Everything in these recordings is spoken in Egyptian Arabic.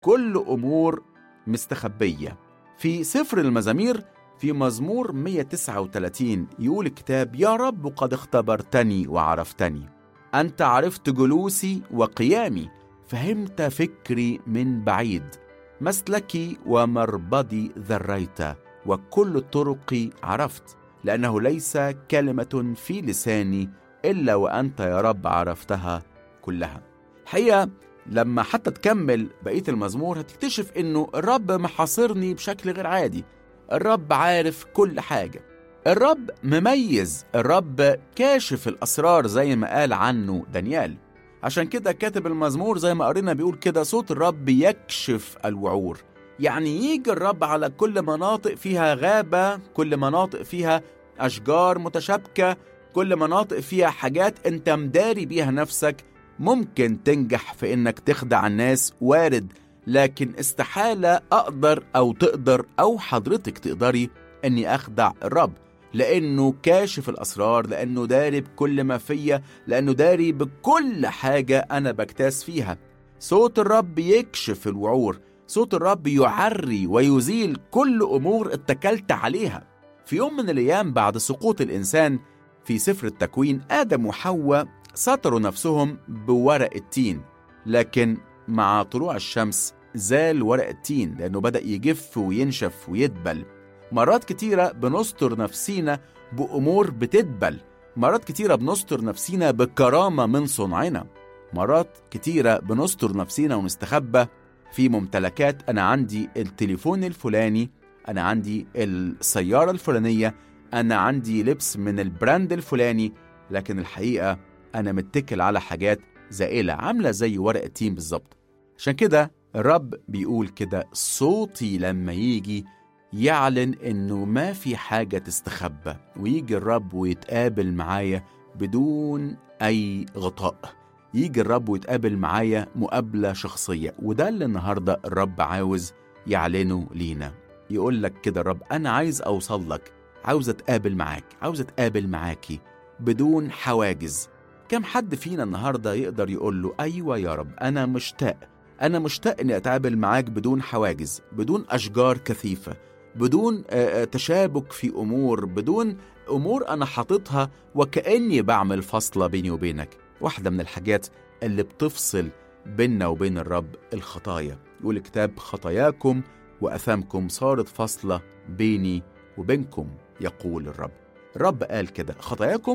كل أمور مستخبية في سفر المزامير في مزمور 139 يقول الكتاب يا رب قد اختبرتني وعرفتني أنت عرفت جلوسي وقيامي فهمت فكري من بعيد مسلكي ومربدي ذريت وكل طرقي عرفت لأنه ليس كلمة في لساني إلا وأنت يا رب عرفتها كلها الحقيقة لما حتى تكمل بقية المزمور هتكتشف إنه الرب محاصرني بشكل غير عادي الرب عارف كل حاجة الرب مميز الرب كاشف الأسرار زي ما قال عنه دانيال عشان كده كاتب المزمور زي ما قرينا بيقول كده صوت الرب يكشف الوعور يعني يجي الرب على كل مناطق فيها غابة كل مناطق فيها أشجار متشابكة كل مناطق فيها حاجات أنت مداري بيها نفسك ممكن تنجح في إنك تخدع الناس وارد لكن استحالة أقدر أو تقدر أو حضرتك تقدري إني أخدع الرب لأنه كاشف الأسرار لأنه داري بكل ما فيا لأنه داري بكل حاجة أنا بجتاز فيها صوت الرب يكشف الوعور صوت الرب يعري ويزيل كل أمور اتكلت عليها في يوم من الأيام بعد سقوط الإنسان في سفر التكوين آدم وحواء ستروا نفسهم بورق التين لكن مع طلوع الشمس زال ورق التين لأنه بدأ يجف وينشف ويدبل مرات كتيرة بنستر نفسينا بأمور بتدبل مرات كتيرة بنستر نفسينا بكرامة من صنعنا مرات كتيرة بنستر نفسينا ونستخبى في ممتلكات أنا عندي التليفون الفلاني أنا عندي السيارة الفلانية أنا عندي لبس من البراند الفلاني لكن الحقيقة أنا متكل على حاجات زائلة عاملة زي ورق التين بالظبط عشان كده الرب بيقول كده صوتي لما يجي يعلن انه ما في حاجه تستخبى ويجي الرب ويتقابل معايا بدون اي غطاء يجي الرب ويتقابل معايا مقابله شخصيه وده اللي النهارده الرب عاوز يعلنه لينا يقول لك كده الرب انا عايز اوصل لك عاوز اتقابل معاك عاوز اتقابل معاكي بدون حواجز كم حد فينا النهارده يقدر يقول له ايوه يا رب انا مشتاق انا مشتاق اني اتقابل معاك بدون حواجز بدون اشجار كثيفه بدون تشابك في امور بدون امور انا حاططها وكاني بعمل فاصله بيني وبينك واحده من الحاجات اللي بتفصل بيننا وبين الرب الخطايا يقول الكتاب خطاياكم واثامكم صارت فاصله بيني وبينكم يقول الرب الرب قال كده خطاياكم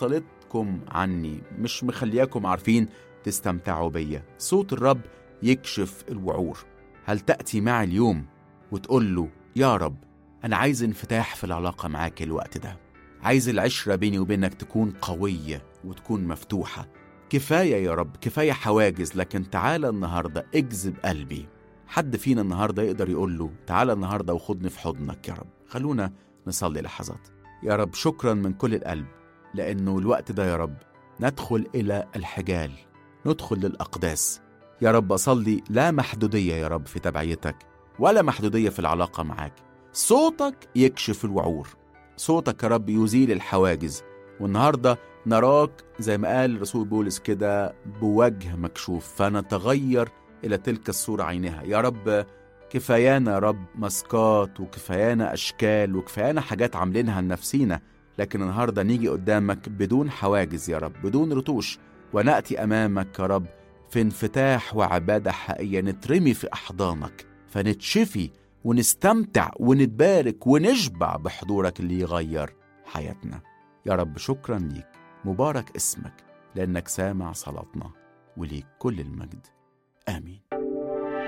فصلتكم عني مش مخلياكم عارفين تستمتعوا بيا صوت الرب يكشف الوعور هل تأتي معي اليوم وتقول له يا رب أنا عايز انفتاح في العلاقة معاك الوقت ده عايز العشرة بيني وبينك تكون قوية وتكون مفتوحة كفاية يا رب كفاية حواجز لكن تعالى النهاردة اجذب قلبي حد فينا النهاردة يقدر يقول له تعالى النهاردة وخدني في حضنك يا رب خلونا نصلي لحظات يا رب شكرا من كل القلب لأنه الوقت ده يا رب ندخل إلى الحجال ندخل للأقداس يا رب أصلي لا محدودية يا رب في تبعيتك ولا محدودية في العلاقة معاك صوتك يكشف الوعور صوتك يا رب يزيل الحواجز والنهاردة نراك زي ما قال رسول بولس كده بوجه مكشوف فنتغير إلى تلك الصورة عينها يا رب كفايانا يا رب مسكات وكفايانا أشكال وكفايانا حاجات عاملينها لنفسينا لكن النهاردة نيجي قدامك بدون حواجز يا رب بدون رتوش ونأتي أمامك يا رب في انفتاح وعبادة حقيقية نترمي في أحضانك فنتشفي ونستمتع ونتبارك ونشبع بحضورك اللي يغير حياتنا يا رب شكرا ليك مبارك اسمك لأنك سامع صلاتنا وليك كل المجد آمين